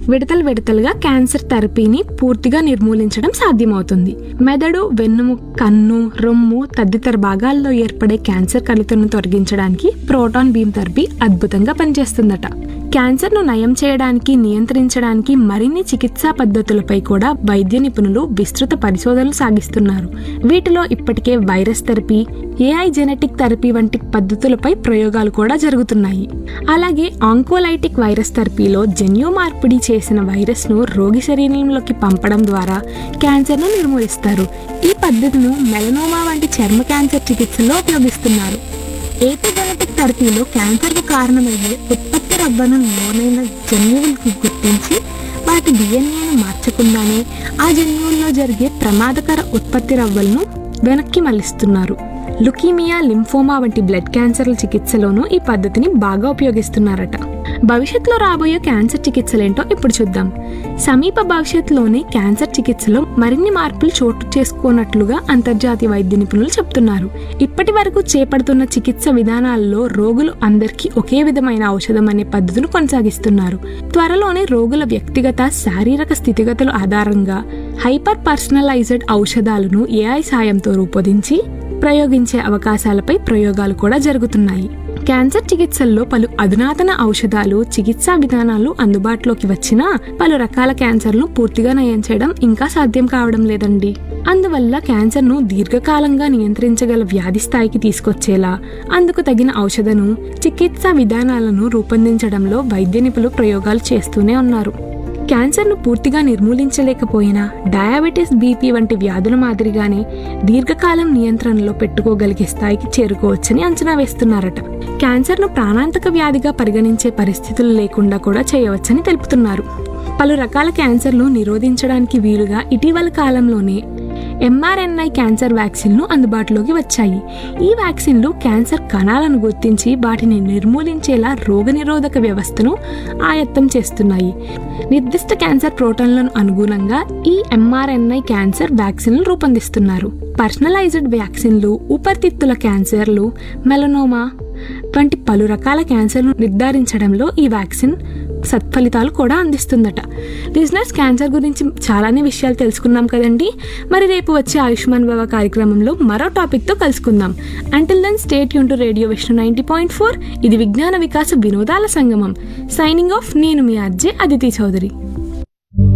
విడతలు విడతలుగా క్యాన్సర్ థెరపీని పూర్తిగా నిర్మూలించడం సాధ్యమవుతుంది మెదడు వెన్నుము కన్ను రొమ్ము తదితర భాగాల్లో ఏర్పడే క్యాన్సర్ కణితులను తొలగించడానికి ప్రోటాన్ బీమ్ థెరపీ అద్భుతంగా పనిచేస్తుందట క్యాన్సర్ను నయం చేయడానికి నియంత్రించడానికి మరిన్ని చికిత్సా పద్ధతులపై కూడా వైద్య నిపుణులు విస్తృత పరిశోధనలు సాగిస్తున్నారు వీటిలో ఇప్పటికే virus therapy AI genetic therapy వంటి పద్ధతులపై ప్రయోగాలు కూడా జరుగుతున్నాయి అలాగే ఆంకోలైటిక్ వైరస్ థెరపీలో జన్యు మార్పిడి చేసిన వైరస్ను రోగి శరీరంలోకి పంపడం ద్వారా క్యాన్సర్ను నిర్మూలిస్తారు ఈ పద్ధతిను మెలనోమా వంటి చర్మ క్యాన్సర్ చికిత్సలో ఉపయోగిస్తున్నారు ఏపిజెనెటిక్ థెరపీలో క్యాన్సర్కు కారణమయ్యే ఉత్పత్తి రవ్వను లోనైన జన్యువులకు గుర్తించి వాటి డిఎన్ఏను మార్చకుండానే ఆ జన్యువుల్లో జరిగే ప్రమాదకర ఉత్పత్తి రవ్వలను వెనక్కి మళ్లిస్తున్నారు లుకీమియా లింఫోమా వంటి బ్లడ్ క్యాన్సర్ల చికిత్సలోనూ ఈ పద్ధతిని బాగా ఉపయోగిస్తున్నారట భవిష్యత్తులో రాబోయే క్యాన్సర్ చికిత్సలేంటో ఇప్పుడు చూద్దాం సమీప భవిష్యత్తులోనే క్యాన్సర్ చికిత్సలో మరిన్ని మార్పులు చోటు చేసుకోనట్లుగా అంతర్జాతీయ వైద్య నిపుణులు చెప్తున్నారు ఇప్పటి వరకు చేపడుతున్న చికిత్స విధానాల్లో రోగులు అందరికీ ఒకే విధమైన ఔషధం అనే పద్ధతిని కొనసాగిస్తున్నారు త్వరలోనే రోగుల వ్యక్తిగత శారీరక స్థితిగతుల ఆధారంగా హైపర్ పర్సనలైజ్డ్ ఔషధాలను ఏఐ సాయంతో రూపొందించి ప్రయోగించే అవకాశాలపై ప్రయోగాలు కూడా జరుగుతున్నాయి క్యాన్సర్ చికిత్సల్లో పలు అధునాతన ఔషధాలు చికిత్సా విధానాలు అందుబాటులోకి వచ్చినా పలు రకాల క్యాన్సర్ను పూర్తిగా నయం చేయడం ఇంకా సాధ్యం కావడం లేదండి అందువల్ల క్యాన్సర్ను దీర్ఘకాలంగా నియంత్రించగల వ్యాధి స్థాయికి తీసుకొచ్చేలా అందుకు తగిన ఔషధను చికిత్సా విధానాలను రూపొందించడంలో వైద్య నిపుణులు ప్రయోగాలు చేస్తూనే ఉన్నారు క్యాన్సర్ను పూర్తిగా నిర్మూలించలేకపోయినా డయాబెటీస్ బీపీ వంటి వ్యాధుల మాదిరిగానే దీర్ఘకాలం నియంత్రణలో పెట్టుకోగలిగే స్థాయికి చేరుకోవచ్చని అంచనా వేస్తున్నారట క్యాన్సర్ను ప్రాణాంతక వ్యాధిగా పరిగణించే పరిస్థితులు లేకుండా కూడా చేయవచ్చని తెలుపుతున్నారు పలు రకాల క్యాన్సర్లు నిరోధించడానికి వీలుగా ఇటీవల కాలంలోనే ఎంఆర్ఎన్ఐ క్యాన్సర్ వ్యాక్సిన్లు అందుబాటులోకి వచ్చాయి ఈ వ్యాక్సిన్లు క్యాన్సర్ కణాలను గుర్తించి వాటిని నిర్మూలించేలా రోగనిరోధక వ్యవస్థను ఆయత్తం చేస్తున్నాయి నిర్దిష్ట క్యాన్సర్ ప్రోటాన్లను అనుగుణంగా ఈ ఎంఆర్ఎన్ఐ క్యాన్సర్ వ్యాక్సిన్లు రూపొందిస్తున్నారు పర్సనలైజ్డ్ వ్యాక్సిన్లు ఊపిరితిత్తుల క్యాన్సర్లు మెలనోమా వంటి పలు రకాల క్యాన్సర్ను నిర్ధారించడంలో ఈ వ్యాక్సిన్ సత్ఫలితాలు కూడా అందిస్తుందట లిజనర్స్ క్యాన్సర్ గురించి చాలానే విషయాలు తెలుసుకున్నాం కదండి మరి రేపు వచ్చే ఆయుష్మాన్ భవ కార్యక్రమంలో మరో టాపిక్తో కలుసుకుందాం అంటిల్ దెన్ స్టేట్ యూన్ to radio Vishnu ninety point four ఇది విజ్ఞాన వికాస వినోదాల సంగమం సైనింగ్ ఆఫ్ నేను మీ అర్జే అదితి చౌదరి